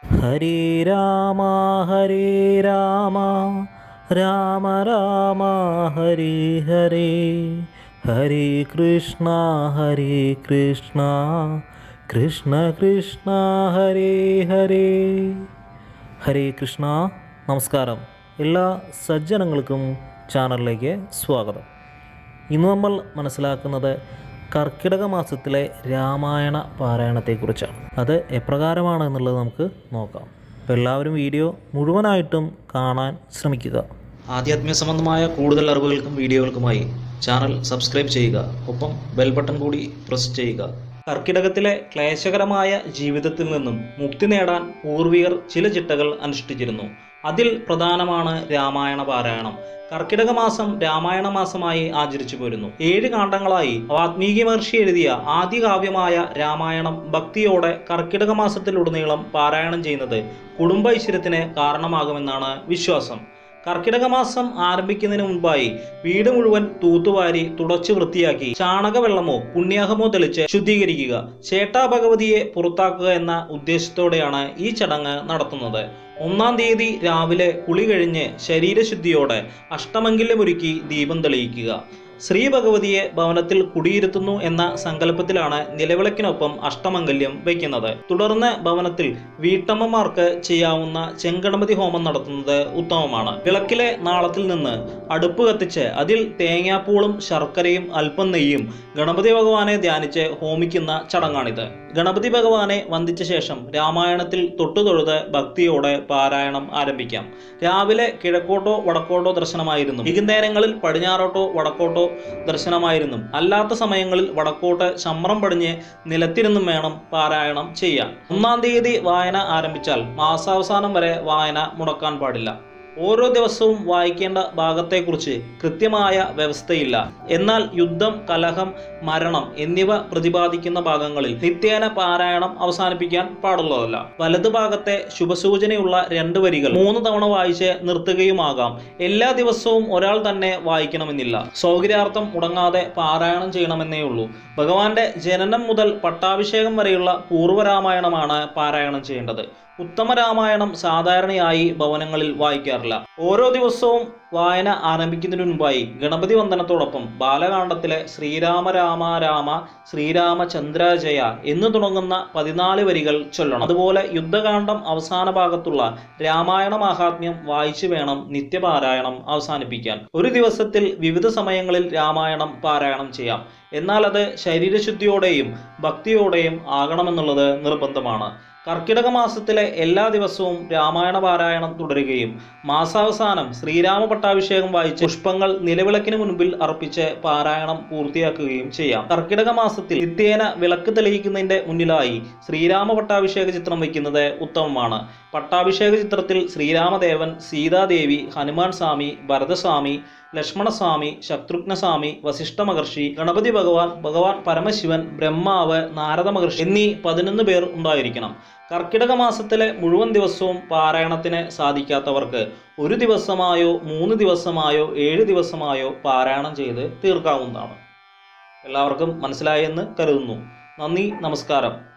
ഹരേ രാമ ഹരേ രാമ രാമ രാമ ഹരേ ഹരേ ഹരേ കൃഷ്ണ ഹരേ കൃഷ്ണ കൃഷ്ണ കൃഷ്ണ ഹരേ ഹരേ ഹരേ കൃഷ്ണ നമസ്കാരം എല്ലാ സജ്ജനങ്ങൾക്കും ചാനലിലേക്ക് സ്വാഗതം ഇന്ന് നമ്മൾ മനസ്സിലാക്കുന്നത് കർക്കിടക മാസത്തിലെ രാമായണ പാരായണത്തെക്കുറിച്ചാണ് അത് എപ്രകാരമാണ് എന്നുള്ളത് നമുക്ക് നോക്കാം അപ്പോൾ എല്ലാവരും വീഡിയോ മുഴുവനായിട്ടും കാണാൻ ശ്രമിക്കുക ആധ്യാത്മിക സംബന്ധമായ കൂടുതൽ അറിവുകൾക്കും വീഡിയോകൾക്കുമായി ചാനൽ സബ്സ്ക്രൈബ് ചെയ്യുക ഒപ്പം ബെൽ ബട്ടൺ കൂടി പ്രസ് ചെയ്യുക കർക്കിടകത്തിലെ ക്ലേശകരമായ ജീവിതത്തിൽ നിന്നും മുക്തി നേടാൻ പൂർവികർ ചില ചിട്ടകൾ അനുഷ്ഠിച്ചിരുന്നു അതിൽ പ്രധാനമാണ് രാമായണ പാരായണം കർക്കിടക മാസം രാമായണ മാസമായി ആചരിച്ചു പോരുന്നു ഏഴ് കാണ്ഡങ്ങളായി വാത്മീകി മഹർഷി എഴുതിയ ആദ്യ കാവ്യമായ രാമായണം ഭക്തിയോടെ കർക്കിടക മാസത്തിലുടനീളം പാരായണം ചെയ്യുന്നത് കുടുംബ ഐശ്വര്യത്തിന് കാരണമാകുമെന്നാണ് വിശ്വാസം കർക്കിടക മാസം ആരംഭിക്കുന്നതിന് മുൻപായി വീട് മുഴുവൻ തൂത്തുവാരി തുടച്ചു വൃത്തിയാക്കി ചാണകവെള്ളമോ പുണ്യാഹമോ തെളിച്ച് ശുദ്ധീകരിക്കുക ചേട്ടാ ഭഗവതിയെ പുറത്താക്കുക എന്ന ഉദ്ദേശത്തോടെയാണ് ഈ ചടങ്ങ് നടത്തുന്നത് ഒന്നാം തീയതി രാവിലെ കുളി കഴിഞ്ഞ് ശരീരശുദ്ധിയോടെ അഷ്ടമംഗല്യമൊരുക്കി ദീപം തെളിയിക്കുക ശ്രീ ഭഗവതിയെ ഭവനത്തിൽ കുടിയിരുത്തുന്നു എന്ന സങ്കല്പത്തിലാണ് നിലവിളക്കിനൊപ്പം അഷ്ടമംഗല്യം വയ്ക്കുന്നത് തുടർന്ന് ഭവനത്തിൽ വീട്ടമ്മമാർക്ക് ചെയ്യാവുന്ന ചെങ്കണപതി ഹോമം നടത്തുന്നത് ഉത്തമമാണ് വിളക്കിലെ നാളത്തിൽ നിന്ന് അടുപ്പ് കത്തിച്ച് അതിൽ തേങ്ങാപ്പൂളും ശർക്കരയും അല്പം നെയ്യും ഗണപതി ഭഗവാനെ ധ്യാനിച്ച് ഹോമിക്കുന്ന ചടങ്ങാണിത് ഗണപതി ഭഗവാനെ വന്ദിച്ച ശേഷം രാമായണത്തിൽ തൊട്ടുതൊഴുത് ഭക്തിയോടെ പാരായണം ആരംഭിക്കാം രാവിലെ കിഴക്കോട്ടോ വടക്കോട്ടോ ദർശനമായിരുന്നു വൈകുന്നേരങ്ങളിൽ പടിഞ്ഞാറോട്ടോ വടക്കോട്ടോ ദർശനമായിരുന്നു അല്ലാത്ത സമയങ്ങളിൽ വടക്കോട്ട് ചമ്രം പടിഞ്ഞ് നിലത്തിരുന്നും വേണം പാരായണം ചെയ്യാൻ ഒന്നാം തീയതി വായന ആരംഭിച്ചാൽ മാസാവസാനം വരെ വായന മുടക്കാൻ പാടില്ല ഓരോ ദിവസവും വായിക്കേണ്ട ഭാഗത്തെക്കുറിച്ച് കൃത്യമായ വ്യവസ്ഥയില്ല എന്നാൽ യുദ്ധം കലഹം മരണം എന്നിവ പ്രതിപാദിക്കുന്ന ഭാഗങ്ങളിൽ നിത്യേന പാരായണം അവസാനിപ്പിക്കാൻ പാടുള്ളതല്ല വലതു ഭാഗത്തെ ശുഭസൂചനയുള്ള രണ്ട് വരികൾ മൂന്ന് തവണ വായിച്ച് നിർത്തുകയുമാകാം എല്ലാ ദിവസവും ഒരാൾ തന്നെ വായിക്കണമെന്നില്ല സൗകര്യാർത്ഥം മുടങ്ങാതെ പാരായണം ചെയ്യണമെന്നേ ഉള്ളൂ ഭഗവാന്റെ ജനനം മുതൽ പട്ടാഭിഷേകം വരെയുള്ള പൂർവ്വരാമായണമാണ് പാരായണം ചെയ്യേണ്ടത് ഉത്തമ രാമായണം സാധാരണയായി ഭവനങ്ങളിൽ വായിക്കാറില്ല ഓരോ ദിവസവും വായന ആരംഭിക്കുന്നതിന് മുൻപായി ഗണപതി വന്ദനത്തോടൊപ്പം ബാലകാണ്ഡത്തിലെ ശ്രീരാമ രാമ രാമ ശ്രീരാമചന്ദ്ര ജയ എന്ന് തുടങ്ങുന്ന പതിനാല് വരികൾ ചൊല്ലണം അതുപോലെ യുദ്ധകാന്ഡം അവസാന ഭാഗത്തുള്ള രാമായണ മാഹാത്മ്യം വായിച്ചു വേണം നിത്യപാരായണം അവസാനിപ്പിക്കാൻ ഒരു ദിവസത്തിൽ വിവിധ സമയങ്ങളിൽ രാമായണം പാരായണം ചെയ്യാം എന്നാൽ അത് ശരീരശുദ്ധിയോടെയും ഭക്തിയോടെയും ആകണമെന്നുള്ളത് നിർബന്ധമാണ് കർക്കിടക മാസത്തിലെ എല്ലാ ദിവസവും രാമായണ പാരായണം തുടരുകയും മാസാവസാനം ശ്രീരാമ പട്ടാഭിഷേകം വായിച്ച് പുഷ്പങ്ങൾ നിലവിളക്കിന് മുൻപിൽ അർപ്പിച്ച് പാരായണം പൂർത്തിയാക്കുകയും ചെയ്യാം കർക്കിടക മാസത്തിൽ നിത്യേന വിളക്ക് തെളിയിക്കുന്നതിന്റെ മുന്നിലായി ശ്രീരാമ പട്ടാഭിഷേക ചിത്രം വയ്ക്കുന്നത് ഉത്തമമാണ് പട്ടാഭിഷേക ചിത്രത്തിൽ ശ്രീരാമദേവൻ സീതാദേവി ഹനുമാൻ സ്വാമി ഭരതസ്വാമി ലക്ഷ്മണസ്വാമി ശത്രുഘ്നസ്വാമി വസിഷ്ഠ മഹർഷി ഗണപതി ഭഗവാൻ ഭഗവാൻ പരമശിവൻ ബ്രഹ്മാവ് നാരദ മഹർഷി എന്നീ പതിനൊന്ന് പേർ ഉണ്ടായിരിക്കണം കർക്കിടക മാസത്തിലെ മുഴുവൻ ദിവസവും പാരായണത്തിന് സാധിക്കാത്തവർക്ക് ഒരു ദിവസമായോ മൂന്ന് ദിവസമായോ ഏഴ് ദിവസമായോ പാരായണം ചെയ്ത് തീർക്കാവുന്നതാണ് എല്ലാവർക്കും മനസ്സിലായെന്ന് കരുതുന്നു നന്ദി നമസ്കാരം